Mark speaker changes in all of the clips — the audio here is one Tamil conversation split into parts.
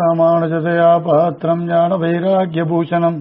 Speaker 1: ராமானுஜதயா பாத்திரம் ஞான வைராக்கியபூஷணம்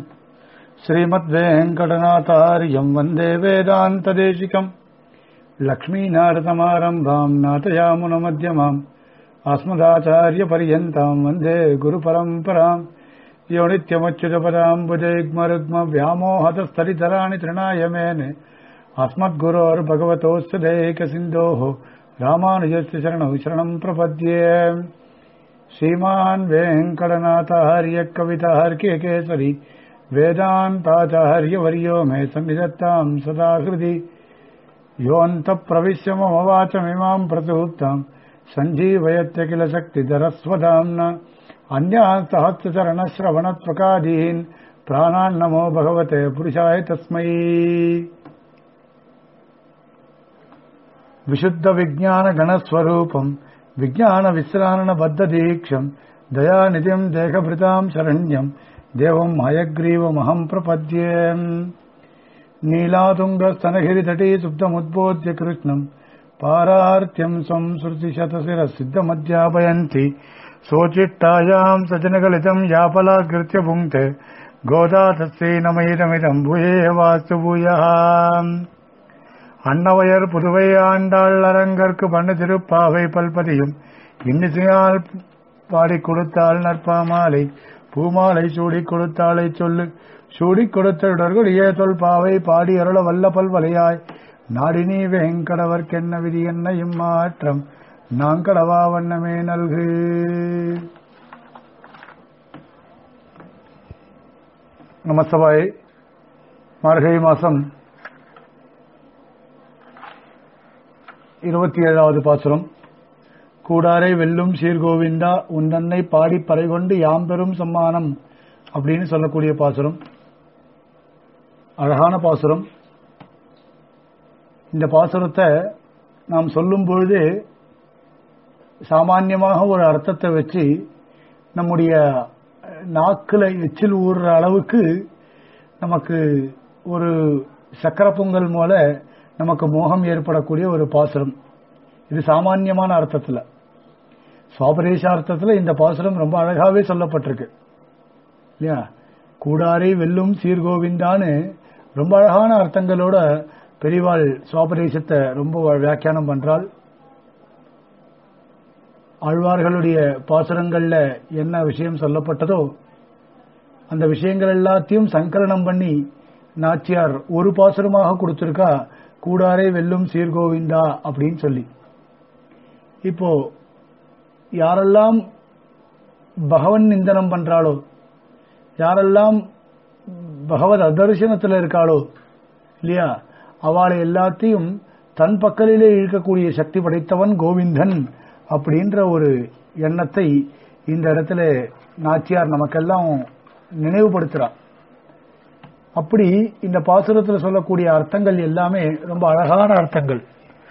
Speaker 1: ஸ்ரீமத்வேங்கடநாதாரியம் வந்தே வேதாந்ததேசிகம் லக்ஷ்மீநாரதமாரம்பாம் நாதயாமுனமத்தியமாம் अस्मदाचार्यपर्यन्ताम् वन्दे गुरुपरम्पराम् यो नित्यमच्युतपदाम्बुजैग्मरुग्म व्यामोहतस्तरितराणि तृणाय मेने अस्मद्गुरोर्भगवतोऽस्य दैकसिन्धोः रामानुजस्य शरणौ शरणम् प्रपद्ये श्रीमान् वेङ्कटनाथार्य कवितार्के केसरी वेदान्ताचार्यवर्यो मे सन्निधत्ताम् सदा हृदि योऽन्तप्रविश्य मम वाचमिमाम् प्रसूप्ताम् सञ्जीवयत्य किल शक्तिधरस्वधाम्न अन्यान् सहस्रचरणश्रवणत्वकादीन् प्राणान्नमो भगवते पुरुषाय तस्मै विशुद्धविज्ञानगणस्वरूपम् विज्ञानविश्राणबद्धदीक्षम् दयानिधिम् देहभृताम् शरण्यम् देवम् हयग्रीवमहम् प्रपद्ये नीलातुङ्गस्तनगिरितटी सुप्तमुद्बोध्य कृष्णम् पारार्त्यम् स्वम् श्रुतिशतशिरसिद्धमध्यापयन्ति सोचिट्टायाम् सजनगलितम् यापलाकृत्य पुङ्क्ते गोदा तस्यै नमैदमिदम् भूये वास्तु भूयः அன்னவையர் புதுவை ஆண்டாள் அரங்கற்கு பண்ணு திருப்பாவை பல்பதியும் இன்னிசையால் பாடி கொடுத்தாள் நற்பாமாலை பூமாலை சூடி கொடுத்தாளை சொல்லு சூடி கொடுத்தருடர்கள் ஏதொல் பாவை பாடி அருள வல்ல பல்வலையாய் நாடினி வேங்கடவர்க்கென்ன விதி என்ன இம்மாற்றம் நாங்கடவா வண்ணமே நல்கு நமசபாய் மார்கழி மாசம் இருபத்தி ஏழாவது பாசுரம் கூடாரை வெல்லும் சீர்கோவிந்தா உந்தன்னை பாடி பறைகொண்டு யாம்பெரும் சம்மானம் அப்படின்னு சொல்லக்கூடிய பாசுரம் அழகான பாசுரம் இந்த பாசுரத்தை நாம் சொல்லும் பொழுது சாமான்யமாக ஒரு அர்த்தத்தை வச்சு நம்முடைய நாக்கில் எச்சில் ஊறுற அளவுக்கு நமக்கு ஒரு சக்கர பொங்கல் போல நமக்கு மோகம் ஏற்படக்கூடிய ஒரு பாசுரம் இது சாமான்யமான அர்த்தத்தில் சுவாபரேஷ அர்த்தத்தில் இந்த பாசுரம் ரொம்ப அழகாவே சொல்லப்பட்டிருக்கு இல்லையா கூடாரை வெல்லும் சீர்கோவிந்தான்னு ரொம்ப அழகான அர்த்தங்களோட பெரிவாள் சுவாபரேசத்தை ரொம்ப வியாக்கியானம் பண்றாள் ஆழ்வார்களுடைய பாசுரங்கள்ல என்ன விஷயம் சொல்லப்பட்டதோ அந்த விஷயங்கள் எல்லாத்தையும் சங்கலனம் பண்ணி நாச்சியார் ஒரு பாசுரமாக கொடுத்திருக்கா கூடாரை வெல்லும் சீர்கோவிந்தா அப்படின்னு சொல்லி இப்போ யாரெல்லாம் பகவன் நிந்தனம் பண்றாளோ யாரெல்லாம் பகவத் அதர்சனத்தில் இருக்காளோ இல்லையா அவளை எல்லாத்தையும் தன் பக்கலிலே இழுக்கக்கூடிய சக்தி படைத்தவன் கோவிந்தன் அப்படின்ற ஒரு எண்ணத்தை இந்த இடத்துல நாச்சியார் நமக்கெல்லாம் நினைவுபடுத்துறார் அப்படி இந்த பாசுரத்தில் சொல்லக்கூடிய அர்த்தங்கள் எல்லாமே ரொம்ப அழகான அர்த்தங்கள்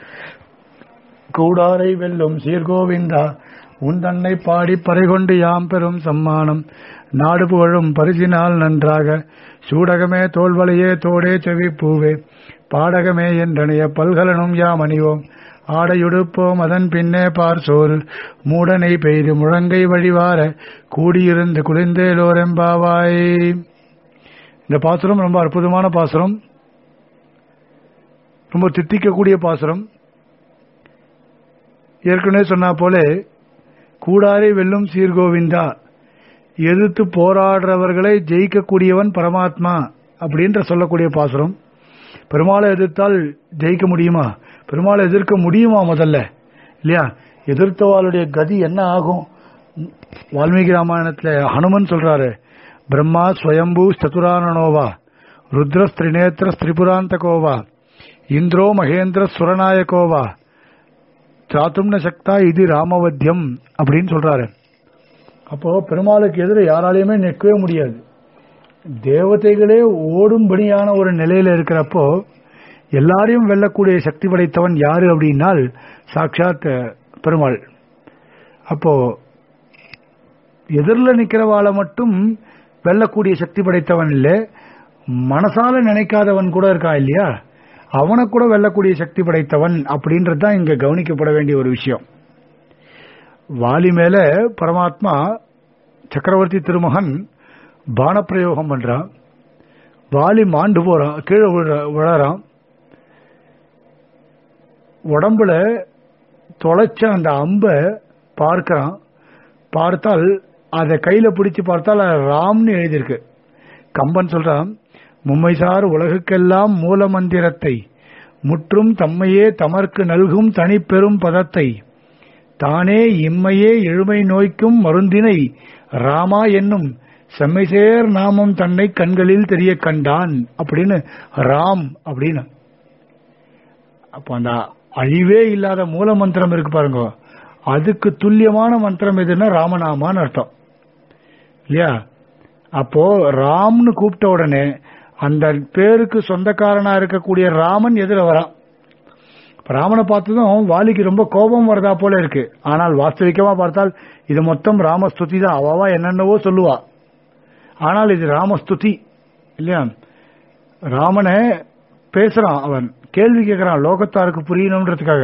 Speaker 1: கூடாரை வெல்லும் சீர்கோவிந்தா உன் தன்னை பாடி பறைகொண்டு யாம் பெறும் சம்மானம் நாடு புகழும் பரிசினால் நன்றாக சூடகமே தோல்வலையே தோடே செவி பூவே பாடகமே என்றனைய பல்கலனும் யாம் அணிவோம் ஆடையுடுப்போம் அதன் பின்னே பார் சோறு மூடனை பெய்து முழங்கை வழிவார கூடியிருந்து குளிர்ந்தேலோரெம்பாவாய் இந்த பாசுரம் ரொம்ப அற்புதமான பாசுரம் ரொம்ப தித்திக்கக்கூடிய பாசுரம் ஏற்கனவே சொன்னா போல கூடாரை வெல்லும் சீர்கோவிந்தா எதிர்த்து போராடுறவர்களை ஜெயிக்கக்கூடியவன் பரமாத்மா அப்படின்ற சொல்லக்கூடிய பாசுரம் பெருமாளை எதிர்த்தால் ஜெயிக்க முடியுமா பெருமாளை எதிர்க்க முடியுமா முதல்ல இல்லையா எதிர்த்தவாளுடைய கதி என்ன ஆகும் வால்மீகி ராமாயணத்துல ஹனுமன் சொல்றாரு பிரம்மா ஸ்வயம்பூ சதுரானனோவா ருத்ர ஸ்திரிநேத்திர ஸ்திரிபுராந்தகோவா இந்திரோ மகேந்திர சுரநாயகோவா சாத்தும்ன சக்தா இது ராமவத்தியம் அப்படின்னு சொல்றாரு அப்போ பெருமாளுக்கு எதிர யாராலையுமே நிற்கவே முடியாது தேவதைகளே ஓடும்படியான ஒரு நிலையில இருக்கிறப்போ எல்லாரையும் வெல்லக்கூடிய சக்தி படைத்தவன் யாரு அப்படின்னால் சாட்சாத் பெருமாள் அப்போ எதிரில் நிக்கிறவாளை மட்டும் வெல்லக்கூடிய சக்தி படைத்தவன் இல்லை மனசால நினைக்காதவன் கூட இருக்கான் இல்லையா அவனை கூட வெல்லக்கூடிய சக்தி படைத்தவன் அப்படின்றது தான் இங்க கவனிக்கப்பட வேண்டிய ஒரு விஷயம் வாலி மேல பரமாத்மா சக்கரவர்த்தி திருமகன் பானப்பிரயோகம் பண்றான் வாலி மாண்டு போறான் கீழே விழ- விழறான் உடம்புல தொலைச்ச அந்த அம்பை பார்க்கறான் பார்த்தால் அதை கையில பிடிச்சு பார்த்தால் அது ராம்னு எழுதியிருக்கு கம்பன் சொல்றான் மும்மைசார் உலகுக்கெல்லாம் மூல மந்திரத்தை முற்றும் தம்மையே தமர்க்கு நல்கும் தனிப்பெரும் பதத்தை தானே இம்மையே எழுமை நோய்க்கும் மருந்தினை ராமா என்னும் செம்மைசேர் நாமம் தன்னை கண்களில் தெரிய கண்டான் அப்படின்னு ராம் அப்படின்னு அப்போ அந்த அழிவே இல்லாத மூல மந்திரம் இருக்கு பாருங்க அதுக்கு துல்லியமான மந்திரம் எதுன்னா ராமநாமான்னு அர்த்தம் இல்லையா அப்போ ராம்னு கூப்பிட்ட உடனே அந்த பேருக்கு சொந்தக்காரனா இருக்கக்கூடிய ராமன் எதிர வரான் இப்ப ராமனை பார்த்ததும் வாலிக்கு ரொம்ப கோபம் வரதா போல இருக்கு ஆனால் வாஸ்தவிகமா பார்த்தால் இது மொத்தம் ராமஸ்துதி தான் அவாவா என்னென்னவோ சொல்லுவா ஆனால் இது ராமஸ்துதி இல்லையா ராமனை பேசுறான் அவன் கேள்வி கேட்கறான் லோகத்தாருக்கு புரியணுன்றதுக்காக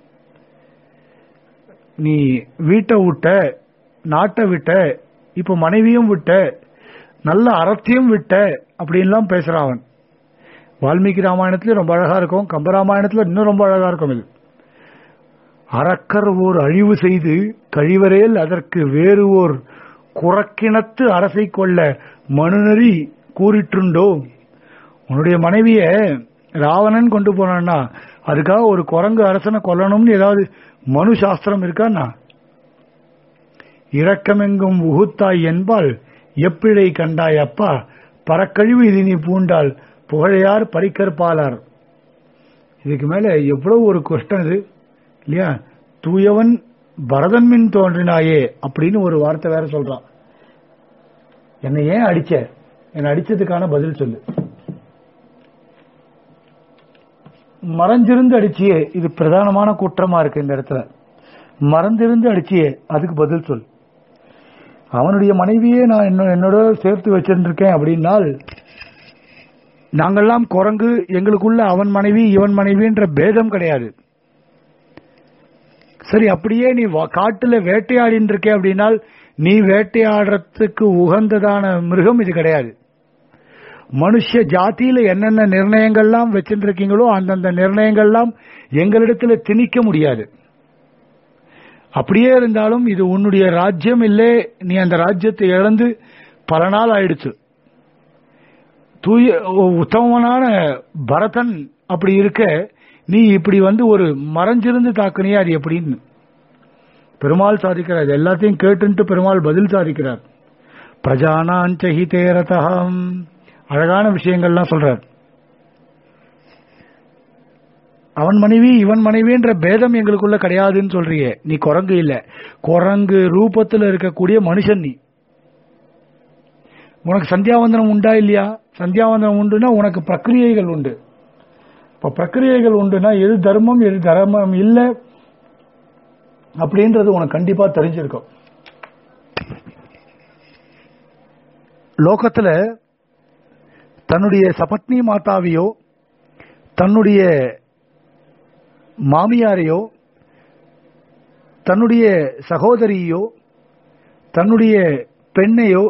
Speaker 1: நீ வீட்டை விட்ட நாட்டை விட்ட இப்ப மனைவியும் விட்ட நல்ல அறத்தையும் விட்ட அப்படின்லாம் பேசுறான் அவன் வால்மீகி ராமாயணத்துல ரொம்ப அழகா இருக்கும் கம்பராமாயணத்துல இன்னும் ரொம்ப அழகா இருக்கும் இது அறக்கர் ஓர் அழிவு செய்து கழிவரேல் அதற்கு வேறு ஓர் குறக்கிணத்து அரசை கொள்ள மனுநெறி கூறிட்டுண்டோ உன்னுடைய மனைவிய ராவணன் கொண்டு போனான்னா அதுக்காக ஒரு குரங்கு அரசனை கொல்லணும்னு ஏதாவது மனு சாஸ்திரம் இருக்கான்னா இரக்கமெங்கும் உகுத்தாய் என்பால் எப்பிழை கண்டாய் அப்பா பறக்கழிவு இது நீ பூண்டால் புகழையார் பறிக்கற்பாலார் இதுக்கு மேல எவ்வளவு ஒரு கஷ்டம் இது இல்லையா தூயவன் பரதன் மின் தோன்றினாயே அப்படின்னு ஒரு வார்த்தை வேற சொல்றான் என்னை ஏன் அடிச்ச என்னை அடிச்சதுக்கான பதில் சொல்லு மறைஞ்சிருந்து அடிச்சியே இது பிரதானமான குற்றமா இருக்கு இந்த இடத்துல மறந்திருந்து அடிச்சியே அதுக்கு பதில் சொல் அவனுடைய மனைவியே நான் என்ன- என்னோட சேர்த்து வச்சிருந்திருக்கேன் அப்படின்னால் நாங்கெல்லாம் குரங்கு எங்களுக்குள்ள அவன் மனைவி இவன் மனைவின்ற பேதம் கிடையாது சரி அப்படியே நீ வா- காட்டுல வேட்டையாடின்னு இருக்கே அப்படின்னால் நீ வேட்டையாடுறதுக்கு உகந்ததான மிருகம் இது கிடையாது மனுஷ ஜாதியில என்னென்ன நிர்ணயங்கள்லாம் வச்சுட்டு இருக்கீங்களோ அந்தந்த நிர்ணயங்கள்லாம் எங்களிடத்துல திணிக்க முடியாது அப்படியே இருந்தாலும் இது உன்னுடைய ராஜ்யம் இல்லை நீ அந்த ராஜ்யத்தை இழந்து பல நாள் ஆயிடுச்சு தூய உத்தமமான பரதன் அப்படி இருக்க நீ இப்படி வந்து ஒரு மறைஞ்சிருந்து தாக்குனியா அது எப்படின்னு பெருமாள் சாதிக்கிறார் இது எல்லாத்தையும் கேட்டுன்ட்டு பெருமாள் பதில் சாதிக்கிறார் பிரஜானாஞ்ச ஹிதேரதம் அழகான விஷயங்கள்லாம் சொல்றார் அவன் மனைவி இவன் மனைவின்ற பேதம் எங்களுக்குள்ள கிடையாதுன்னு சொல்றியே நீ குரங்கு இல்ல குரங்கு ரூபத்துல இருக்கக்கூடிய மனுஷன் நீ உனக்கு சந்தியாவந்தனம் உண்டா இல்லையா சந்தியாவந்தனம் உண்டுனா உனக்கு பிரக்கிரியைகள் உண்டு இப்ப பிரக்கிரியைகள் உண்டுனா எது தர்மம் எது தர்மம் இல்ல அப்படின்றது உனக்கு கண்டிப்பா தெரிஞ்சிருக்கும் லோகத்துல தன்னுடைய சபத்னி மாதாவையோ தன்னுடைய மாமியாரையோ தன்னுடைய சகோதரியோ தன்னுடைய பெண்ணையோ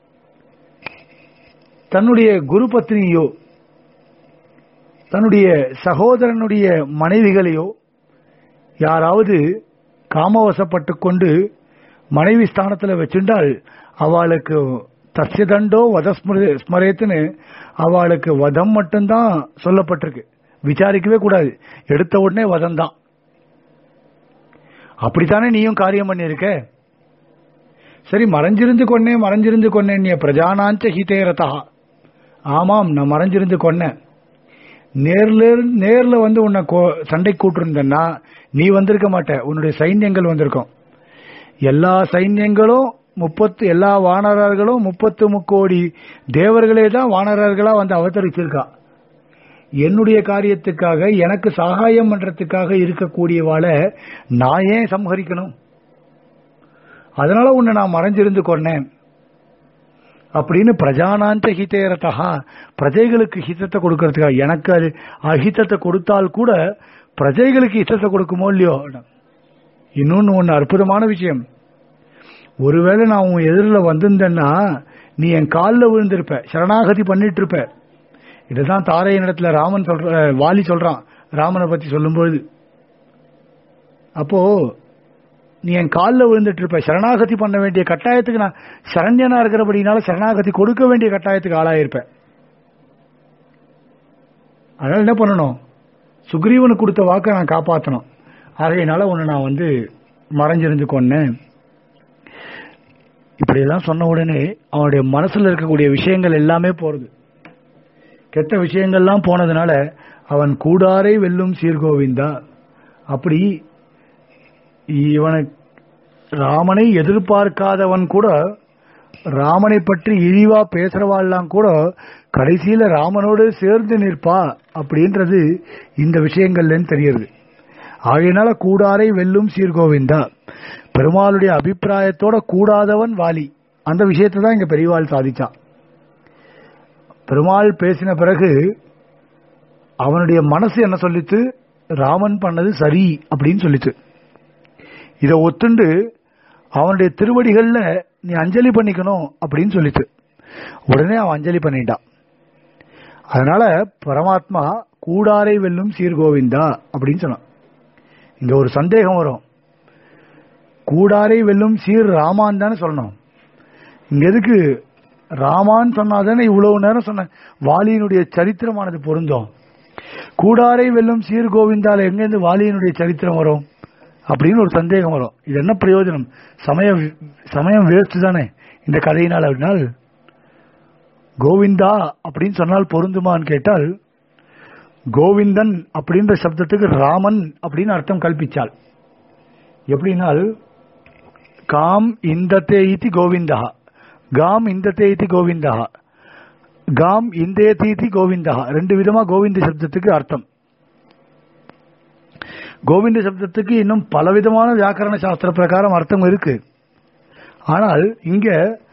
Speaker 1: தன்னுடைய குரு பத்னியோ தன்னுடைய சகோதரனுடைய மனைவிகளையோ யாராவது காமவசப்பட்டு கொண்டு மனைவி ஸ்தானத்தில் வச்சுண்டால் அவளுக்கு தஸ்யதண்டோ வத ஸ்மர- ஸ்மரேத்துன்னு அவளுக்கு வதம் மட்டும்தான் சொல்லப்பட்டிருக்கு விசாரிக்கவே கூடாது எடுத்த உடனே வதம் தான் அப்படித்தானே நீயும் காரியம் பண்ணியிருக்க சரி மறைஞ்சிருந்து கொன்னே மறைஞ்சிருந்து கொன்னேன் நீ பிரஜானாஞ்ச ஹிதேரதா ஆமாம் நான் மறைஞ்சிருந்து கொன்னேன் நேர்ல இருந்து- நேர்ல வந்து உன்னை கோ- சண்டை கூட்டிருந்தேன்னா நீ வந்திருக்க மாட்ட உன்னுடைய சைன்யங்கள் வந்திருக்கும் எல்லா சைன்யங்களும் முப்பத்து எல்லா வானரர்களும் முப்பத்து முக்கோடி தேவர்களே தான் வானரர்களா வந்து அவதரிச்சிருக்கா என்னுடைய காரியத்துக்காக எனக்கு சகாயம் பண்றதுக்காக இருக்கக்கூடியவாளை நான் ஏன் சம்ஹரிக்கணும் அதனால உன்னை நான் மறைஞ்சிருந்து கொன்னேன் அப்படின்னு பிரஜானாந்த ஹிதேரதா பிரஜைகளுக்கு ஹிதத்தை கொடுக்கறதுக்காக எனக்கு அது அஹிதத்தை கொடுத்தால் கூட பிரஜைகளுக்கு ஹிதத்தை கொடுக்குமோ இல்லையோ இன்னொன்னு ஒன்னு அற்புதமான விஷயம் ஒருவேளை நான் உன் எதிரில் வந்திருந்தேன்னா நீ என் காலில் விழுந்திருப்ப சரணாகதி பண்ணிட்டு இருப்ப இதுதான் தாரையின் இடத்துல ராமன் சொல்ற வாலி சொல்றான் ராமனை பத்தி சொல்லும்போது அப்போ நீ என் காலில் விழுந்துட்டு இருப்ப சரணாகதி பண்ண வேண்டிய கட்டாயத்துக்கு நான் சரண்யனா இருக்கிறபடினால சரணாகதி கொடுக்க வேண்டிய கட்டாயத்துக்கு ஆளாயிருப்பேன் அதனால என்ன பண்ணணும் சுக்ரீவனுக்கு கொடுத்த வாக்கை நான் காப்பாற்றணும் ஆகையினால உன்னை நான் வந்து மறைஞ்சிருந்து கொன்னேன் இப்படியெல்லாம் சொன்ன உடனே அவனுடைய மனசுல இருக்கக்கூடிய விஷயங்கள் எல்லாமே போறது கெட்ட விஷயங்கள்லாம் போனதுனால அவன் கூடாரை வெல்லும் சீர்கோவிந்தா அப்படி இவனை ராமனை எதிர்பார்க்காதவன் கூட ராமனை பற்றி இழிவா பேசுறவாள்லாம் கூட கடைசியில ராமனோடு சேர்ந்து நிற்பா அப்படின்றது இந்த விஷயங்கள்ல தெரியுது ஆகையினால கூடாரை வெல்லும் சீர்கோவிந்தா பெருமாளுடைய அபிப்பிராயத்தோட கூடாதவன் வாலி அந்த விஷயத்தை தான் இங்க பெரியவாள் சாதிச்சான் பெருமாள் பேசின பிறகு அவனுடைய மனசு என்ன சொல்லித்து ராமன் பண்ணது சரி அப்படின்னு சொல்லிச்சு இதை ஒத்துண்டு அவனுடைய திருவடிகள்ல நீ அஞ்சலி பண்ணிக்கணும் அப்படின்னு சொல்லிச்சு உடனே அவன் அஞ்சலி பண்ணிட்டான் அதனால பரமாத்மா கூடாரை வெல்லும் சீர்கோவிந்தா அப்படின்னு சொன்னான் இங்க ஒரு சந்தேகம் வரும் கூடாரை வெல்லும் சீர் ராமான் தானே சொல்லணும் இங்க எதுக்கு ராமான்னு சொன்னாதானே இவ்வளவு நேரம் சொன்ன வாலியினுடைய சரித்திரமானது பொருந்தும் கூடாரை வெல்லும் சீர் கோவிந்தால எங்கேருந்து வாலியினுடைய சரித்திரம் வரும் அப்படின்னு ஒரு சந்தேகம் வரும் இது என்ன பிரயோஜனம் சமயம் சமயம் வேஸ்ட் தானே இந்த கதையினால் அப்படினால் கோவிந்தா அப்படின்னு சொன்னால் பொருந்துமான்னு கேட்டால் கோவிந்தன் அப்படின்ற சப்தத்துக்கு ராமன் அப்படின்னு அர்த்தம் கல்பிச்சாள் எப்படினால் காம் இந்தத்தே இத்தி கோவிந்தா காம் இந்தத்தே இத்தி கோவிந்தா காம் இந்தேதி இத்தி கோவிந்தா ரெண்டு விதமா கோவிந்த சப்தத்துக்கு அர்த்தம் கோவிந்த சப்தத்துக்கு இன்னும் பலவிதமான வியாக்கரண சாஸ்திர பிரகாரம் அர்த்தம் இருக்கு ஆனால் இங்க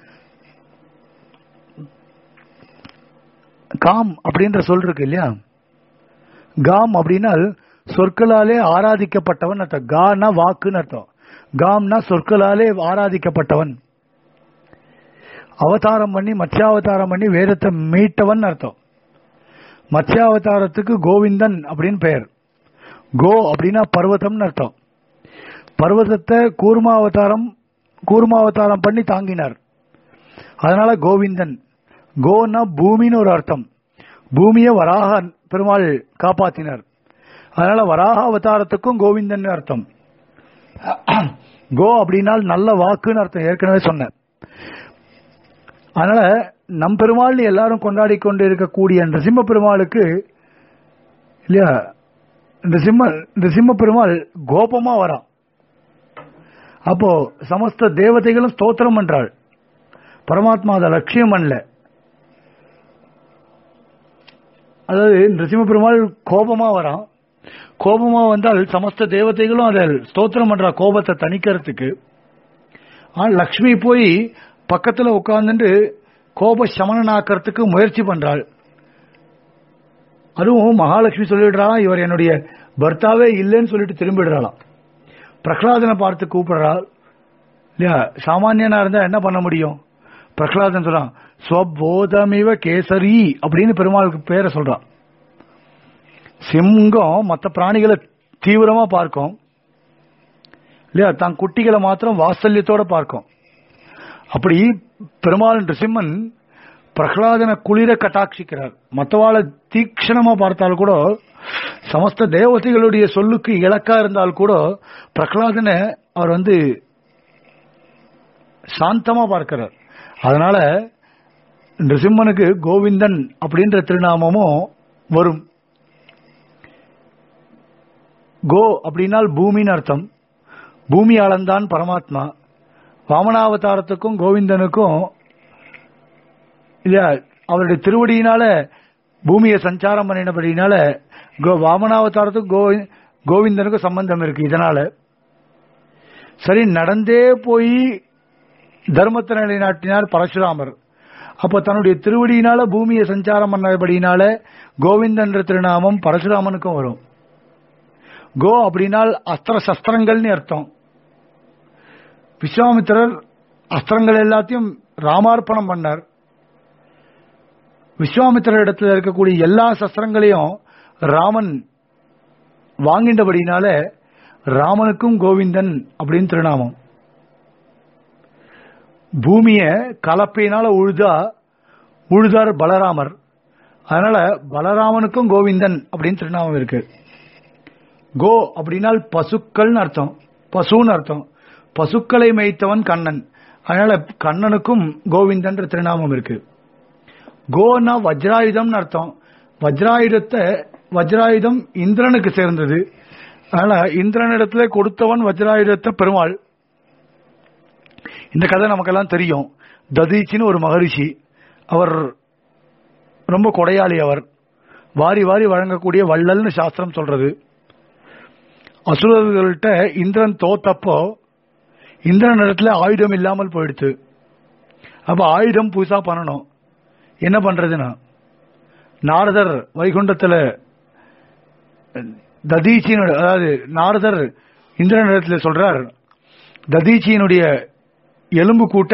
Speaker 1: காம் அப்படின்ற சொல் இருக்கு இல்லையா காம் அப்படின்னால் சொற்களாலே ஆராதிக்கப்பட்டவன் அர்த்தம் கானா வாக்குன்னு அர்த்தம் காம்னா சொற்களாலே ஆராதிக்கப்பட்டவன் அவதாரம் பண்ணி மத்யாவதாரம் பண்ணி வேதத்தை மீட்டவன் அர்த்தம் மத்யாவதாரத்துக்கு கோவிந்தன் அப்படின்னு பெயர் கோ அப்படின்னா பர்வதம்னு அர்த்தம் பர்வதத்தை கூர்மாவதாரம் கூர்மாவதாரம் பண்ணி தாங்கினார் அதனால கோவிந்தன் கோன்னா பூமின்னு ஒரு அர்த்தம் பூமியை வராக பெருமாள் காப்பாத்தினார் அதனால வராக அவதாரத்துக்கும் கோவிந்தன் அர்த்தம் கோ அப்படின்னால் நல்ல வாக்குன்னு அர்த்தம் ஏற்கனவே சொன்னேன் அதனால நம் பெருமாள் எல்லாரும் கொண்டாடி கொண்டு இருக்கக்கூடிய இந்த சிம்ம பெருமாளுக்கு இல்லையா இந்த சிம்ம இந்த சிம்ம பெருமாள் கோபமா வரான் அப்போ சமஸ்த தேவதைகளும் ஸ்தோத்திரம் பண்றாள் பரமாத்மா அதை லட்சியம் பண்ணல அதாவது நிருசிம்ம பெருமாள் கோபமா வரான் கோபமா வந்தால் சமஸ்த தேவதைகளும் அதை ஸ்தோத்திரம் பண்றா கோபத்தை தணிக்கிறதுக்கு ஆனால் லக்ஷ்மி போய் பக்கத்துல உட்கார்ந்துட்டு கோப சமனனாக்கிறதுக்கு முயற்சி பண்றாள் அதுவும் மகாலட்சுமி சொல்லிடுறாளாம் இவர் என்னுடைய பர்த்தாவே இல்லைன்னு சொல்லிட்டு திரும்பிடுறாளாம் பிரகலாதனை பார்த்து கூப்பிடுறாள் இல்லையா சாமானியனா இருந்தா என்ன பண்ண முடியும் பிரகலாதன் சொல்றான் ஸ்வபோதமிவ கேசரி அப்படின்னு பெருமாளுக்கு பேரை சொல்றான் சிங்கம் மற்ற பிராணிகளை தீவிரமா பார்க்கும் இல்லையா தான் குட்டிகளை மாத்திரம் வாத்சல்யத்தோட பார்க்கும் அப்படி பெருமாள் நிருசிம்மன் பிரகலாதனை குளிர கட்டாட்சிக்கிறார் மற்றவாளை தீக்ஷணமா பார்த்தால் கூட சமஸ்த தேவதைகளுடைய சொல்லுக்கு இலக்கா இருந்தால் கூட பிரகலாதனை அவர் வந்து சாந்தமா பார்க்கிறார் அதனால நிருசிம்மனுக்கு கோவிந்தன் அப்படின்ற திருநாமமும் வரும் கோ அப்படின்னால் பூமின்னு அர்த்தம் பூமி அளந்தான் பரமாத்மா வாமனாவதாரத்துக்கும் கோவிந்தனுக்கும் இல்லையா அவருடைய திருவடியினால பூமியை சஞ்சாரம் பண்ணினபடினால கோ வாமனாவதாரத்துக்கும் கோ கோவிந்தனுக்கும் சம்பந்தம் இருக்கு இதனால சரி நடந்தே போய் தர்மத்தை நிலைநாட்டினார் பரசுராமர் அப்ப தன்னுடைய திருவடியினால பூமியை சஞ்சாரம் பண்ணபடினால கோவிந்தன்ற திருநாமம் பரசுராமனுக்கும் வரும் கோ அப்படின்னால் அஸ்திர சஸ்திரங்கள்னு அர்த்தம் விஸ்வாமித்திரர் அஸ்திரங்கள் எல்லாத்தையும் ராமார்ப்பணம் பண்ணார் விஸ்வாமித்திர இடத்துல இருக்கக்கூடிய எல்லா சஸ்திரங்களையும் ராமன் வாங்கின்றபடினால ராமனுக்கும் கோவிந்தன் அப்படின்னு திருநாமம் பூமிய கலப்பையினால உழுதா உழுதார் பலராமர் அதனால பலராமனுக்கும் கோவிந்தன் அப்படின்னு திருநாமம் இருக்கு கோ அப்படின்னால் பசுக்கள்னு அர்த்தம் பசுன்னு அர்த்தம் பசுக்களை மேய்த்தவன் கண்ணன் அதனால கண்ணனுக்கும் கோவிந்தன்ற திருநாமம் இருக்கு கோனா வஜ்ராயுதம்னு அர்த்தம் வஜ்ராயுதத்தை வஜ்ராயுதம் இந்திரனுக்கு சேர்ந்தது அதனால இந்திரனிடத்துல கொடுத்தவன் வஜ்ராயுதத்தை பெருமாள் இந்த கதை நமக்கெல்லாம் தெரியும் ததீச்சின்னு ஒரு மகரிஷி அவர் ரொம்ப கொடையாளி அவர் வாரி வாரி வழங்கக்கூடிய வள்ளல்னு சாஸ்திரம் சொல்றது அசுரர்கள்ட்ட இந்திரன் தோத்தப்போ இந்திரன் இடத்துல ஆயுதம் இல்லாமல் போயிடுச்சு அப்ப ஆயுதம் புதுசா பண்ணணும் என்ன பண்றதுன்னா நாரதர் வைகுண்டத்துல ததீச்சியினுடைய அதாவது நாரதர் இந்திரன் இடத்துல சொல்றார் ததீச்சியினுடைய எலும்பு கூட்ட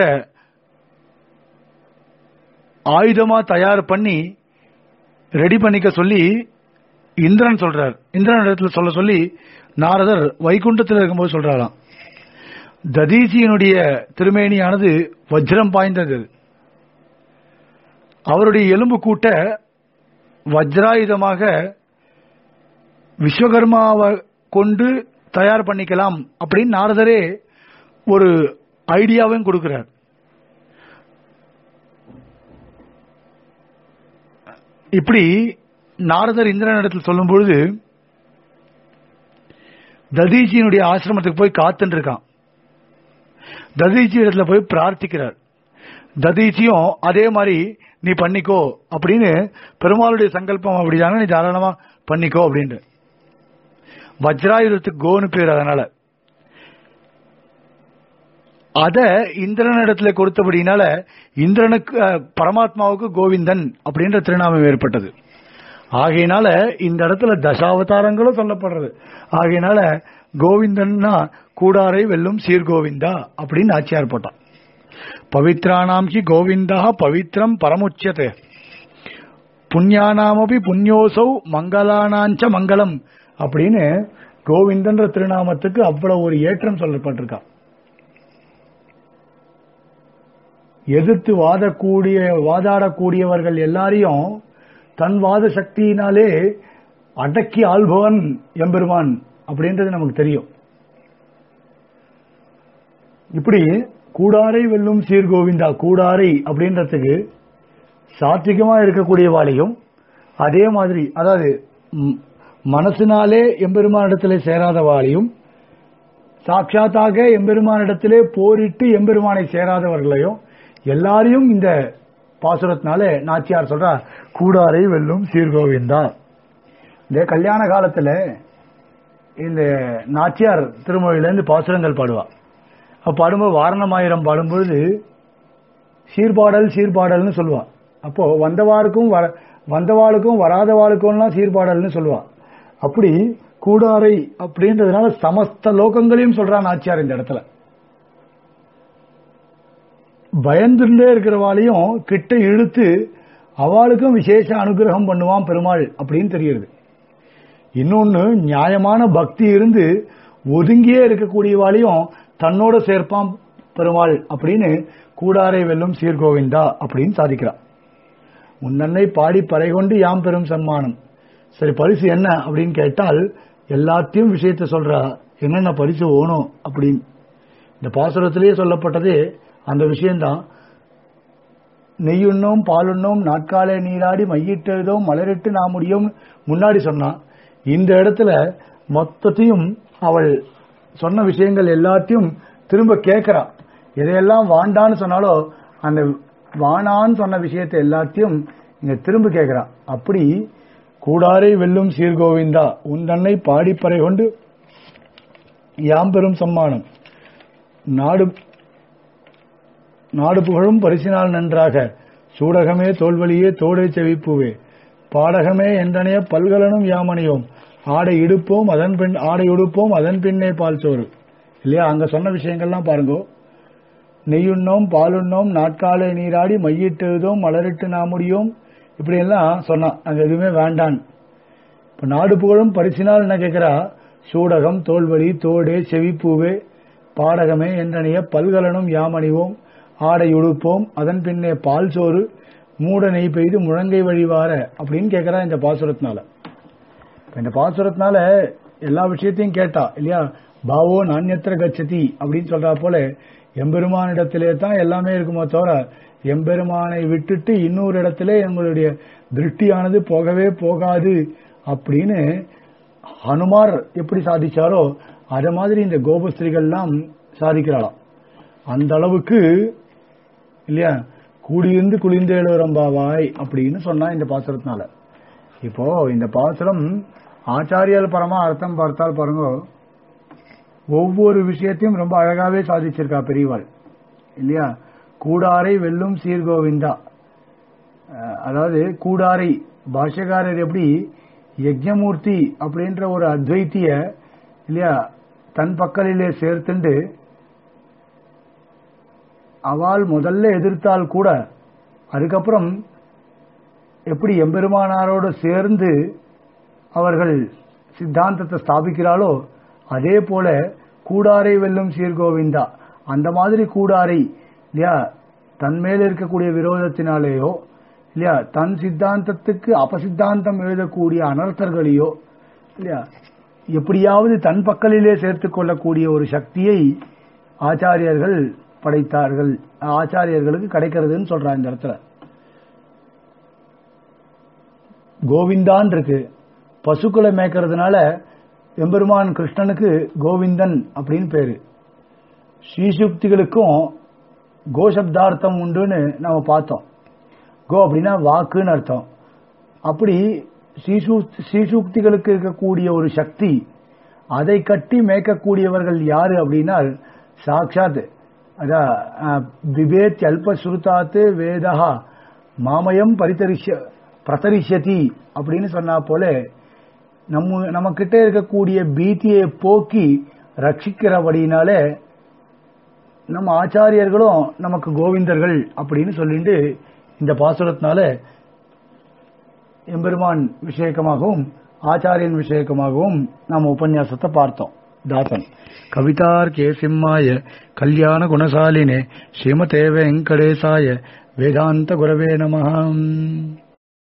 Speaker 1: ஆயுதமா தயார் பண்ணி ரெடி பண்ணிக்க சொல்லி இந்திரன் சொல்றார் இந்திரன் இடத்துல சொல்ல சொல்லி நாரதர் வைகுண்டத்தில் இருக்கும்போது சொல்றாராம் ததீசியினுடைய திருமேனியானது வஜ்ரம் பாய்ந்தது அவருடைய எலும்பு கூட்ட வஜ்ராயுதமாக விஸ்வகர்மாவை கொண்டு தயார் பண்ணிக்கலாம் அப்படின்னு நாரதரே ஒரு ஐடியாவையும் கொடுக்கிறார் இப்படி நாரதர் இந்திரன் இடத்தில் சொல்லும் பொழுது ததீச்சியினுடைய ஆசிரமத்துக்கு போய் காத்துட்டு இருக்கான் ததீச்சி இடத்துல போய் பிரார்த்திக்கிறார் ததீச்சியும் அதே மாதிரி நீ பண்ணிக்கோ அப்படின்னு பெருமாளுடைய சங்கல்பம் அப்படிதானே நீ தாராளமா பண்ணிக்கோ அப்படின்ட்டு வஜ்ராயுதத்துக்கு கோன்னு பேர் அதனால அத இந்திரனிடத்துல கொடுத்தபடினால இந்திரனுக்கு அஹ், பரமாத்மாவுக்கு கோவிந்தன் அப்படின்ற திருநாமம் ஏற்பட்டது ஆகையினால இந்த இடத்துல தசாவதாரங்களும் சொல்லப்படுறது ஆகையினால கோவிந்தன்னா கூடாரை வெல்லும் சீர்கோவிந்தா அப்படின்னு ஆச்சியார் போட்டான் பவித்ராணாம் ஹி கோவிந்தா பவித்ரம் பரமுச்சியதே புண்ணியானாமபி புண்ணியோசௌ மங்களானாஞ்ச மங்களம் அப்படின்னு கோவிந்தன்ற திருநாமத்துக்கு அவ்வளவு ஒரு ஏற்றம் சொல்லப்பட்டிருக்கா எதிர்த்து வாதக்கூடிய வாதாடக்கூடியவர்கள் எல்லாரையும் தன் வாத சக்தியினாலே அடக்கி ஆள்பவன் எம்பெருமான் அப்படின்றது நமக்கு தெரியும் இப்படி கூடாரை வெல்லும் சீர்கோவிந்தா கூடாரை அப்படின்றதுக்கு சாத்விகமா இருக்கக்கூடியவாளையும் அதே மாதிரி அதாவது ம், மனசினாலே எம்பெருமானிடத்திலே சேராதவாளையும் சாட்சாத்தாக எம்பெருமானிடத்திலே போரிட்டு எம்பெருமானை சேராதவர்களையும் எல்லாரையும் இந்த பாசுரத்தினால நாச்சியார் சொல்றா கூடாரை வெல்லும் சீர்கோவிந்தா இந்த கல்யாண காலத்துல இந்த நாச்சியார் திருமொழியில இருந்து பாசுரங்கள் பாடுவா அப்ப பாடும்போது வாரணமாயிரம் பாடும்பொழுது சீர்பாடல் சீர்பாடல்னு சொல்லுவா அப்போ வந்தவாருக்கும் வர வந்தவாளுக்கும் வராதவாளுக்கும்லாம் சீர்பாடல்னு சொல்லுவா அப்படி கூடாரை அப்படின்றதுனால சமஸ்த லோகங்களையும் சொல்றான் நாச்சியார் இந்த இடத்துல பயந்துட்டே இருக்கிறவாளையும் கிட்ட இழுத்து அவளுக்கும் விசேஷ அனுகிரகம் பண்ணுவான் பெருமாள் அப்படின்னு தெரியுது இன்னொன்னு நியாயமான பக்தி இருந்து ஒதுங்கியே இருக்கக்கூடியவாளையும் தன்னோட சேர்ப்பான் பெருமாள் அப்படின்னு கூடாரை வெல்லும் சீர்கோவிந்தா அப்படின்னு சாதிக்கிறான் உன்னன்னை பாடி பறை கொண்டு யாம் பெரும் சன்மானம் சரி பரிசு என்ன அப்படின்னு கேட்டால் எல்லாத்தையும் விஷயத்த சொல்றா என்னென்ன பரிசு ஓணும் அப்படின்னு இந்த பாசுரத்திலேயே சொல்லப்பட்டதே அந்த விஷயம்தான் நெய்யுண்ணோம் பாலுண்ணோம் நாட்காலே நீராடி மையிட்டெழுதோம் மலரிட்டு நாம் முடியும் முன்னாடி சொன்னான் இந்த இடத்துல மொத்தத்தையும் அவள் சொன்ன விஷயங்கள் எல்லாத்தையும் திரும்ப கேட்கிறா எதையெல்லாம் வாண்டான்னு சொன்னாலோ அந்த வானான்னு சொன்ன விஷயத்தை எல்லாத்தையும் இங்க திரும்ப கேட்கிறா அப்படி கூடாரை வெல்லும் சீர்கோவிந்தா உன் தன்னை பாடிப்பறை கொண்டு யாம் பெரும் சம்மானம் நாடு நாடு புகழும் பரிசினால் நன்றாக சூடகமே தோல்வழியே தோடை செவிப்புவே பாடகமே என்றனைய பல்கலனும் யாமணியோம் ஆடை இடுப்போம் அதன் பின் ஆடை உடுப்போம் அதன் பின்னே பால் சோறு இல்லையா அங்க சொன்ன விஷயங்கள்லாம் பாருங்க நெய்யுண்ணோம் பாலுண்ணோம் நாட்காலை நீராடி மையிட்டெழுதோம் மலரிட்டு நாமுடியோம் இப்படி எல்லாம் சொன்னான் அங்க எதுவுமே வேண்டான் இப்ப நாடு புகழும் பரிசினால் என்ன கேட்கிறா சூடகம் தோல்வழி தோடே செவிப்பூவே பாடகமே என்றனைய பல்கலனும் யாமணிவோம் ஆடை உடுப்போம் அதன் பின்னே பால் சோறு மூட நெய் பெய்து முழங்கை வழிவார அப்படின்னு கேட்கிறா இந்த பாசுரத்தினால இப்ப இந்த பாசுரத்தினால எல்லா விஷயத்தையும் கேட்டா இல்லையா பாவோ நாண்யத்திர கச்சதி அப்படின்னு சொல்றா போல எம்பெருமானிடத்திலே தான் எல்லாமே இருக்குமோ தவிர எம்பெருமானை விட்டுட்டு இன்னொரு இடத்துல எங்களுடைய திருஷ்டியானது போகவே போகாது அப்படின்னு ஹனுமார் எப்படி சாதிச்சாரோ அத மாதிரி இந்த கோபஸ்திரிகள்லாம் சாதிக்கிறாளாம் அந்த அளவுக்கு இல்லையா கூடியிருந்து குளிந்தேழுரம்பாவாய் அப்படின்னு சொன்னா இந்த பாசுரத்தினால இப்போ இந்த பாசுரம் ஆச்சாரியல் பரமா அர்த்தம் பார்த்தால் பாருங்க ஒவ்வொரு விஷயத்தையும் ரொம்ப அழகாவே சாதிச்சிருக்கா பெரியவாள் இல்லையா கூடாரை வெல்லும் சீர்கோவிந்தா அஹ், அதாவது கூடாரை பாஷ்யக்காரர் எப்படி யஜ்ஞமூர்த்தி அப்படின்ற ஒரு அத்வைத்திய இல்லையா தன் பக்கலிலே சேர்த்துண்டு அவள் முதல்ல எதிர்த்தால் கூட அதுக்கப்புறம் எப்படி எம்பெருமானாரோடு சேர்ந்து அவர்கள் சித்தாந்தத்தை ஸ்தாபிக்கிறாளோ அதே போல கூடாரை வெல்லும் சீர்கோவிந்தா அந்த மாதிரி கூடாரை இல்லையா தன் மேல இருக்கக்கூடிய விரோதத்தினாலேயோ இல்லையா தன் சித்தாந்தத்துக்கு அபசித்தாந்தம் எழுதக்கூடிய அனர்த்தர்களையோ இல்லையா எப்படியாவது தன் பக்கலிலே சேர்த்துக் கொள்ளக்கூடிய ஒரு சக்தியை ஆச்சாரியர்கள் படைத்தார்கள் ஆச்சாரியர்களுக்கு கிடைக்கிறதுன்னு சொல்றாங்க இந்த இடத்துல கோவிந்தான் இருக்கு பசுக்களை மேய்க்கிறதுனால எம்பெருமான் கிருஷ்ணனுக்கு கோவிந்தன் அப்படின்னு பேரு ஸ்ரீசுக்திகளுக்கும் கோசப்தார்த்தம் உண்டுன்னு நாம பார்த்தோம் கோ அப்படின்னா வாக்குன்னு அர்த்தம் அப்படி ஸ்ரீசு ஸ்ரீசூக்திகளுக்கு இருக்கக்கூடிய ஒரு சக்தி அதை கட்டி மேய்க்கக்கூடியவர்கள் யாரு அப்படின்னா சாட்சாத் அதான் அஹ், விவேத் அல்ப சுருத்தாத்து வேதா மாமயம் பரிதரிஷ்ய பிரதரிஷ்யதி அப்படின்னு சொன்னா போல நம்ம நம்ம கிட்ட இருக்கக்கூடிய பீதியை போக்கி ரட்சிக்கிறபடினாலே நம்ம ஆச்சாரியர்களும் நமக்கு கோவிந்தர்கள் அப்படின்னு சொல்லிட்டு இந்த பாசுரத்தினால எம்பெருமான் விஷயக்கமாகவும் ஆச்சாரியன் விஷயக்கமாகவும் நாம் உபன்யாசத்தை பார்த்தோம் தாசன் கவிதார்கே சிம்மாய கல்யாண குணசாலினே ஸ்ரீமதே வெங்கடேசாய வேதாந்த குரவே நமஹம்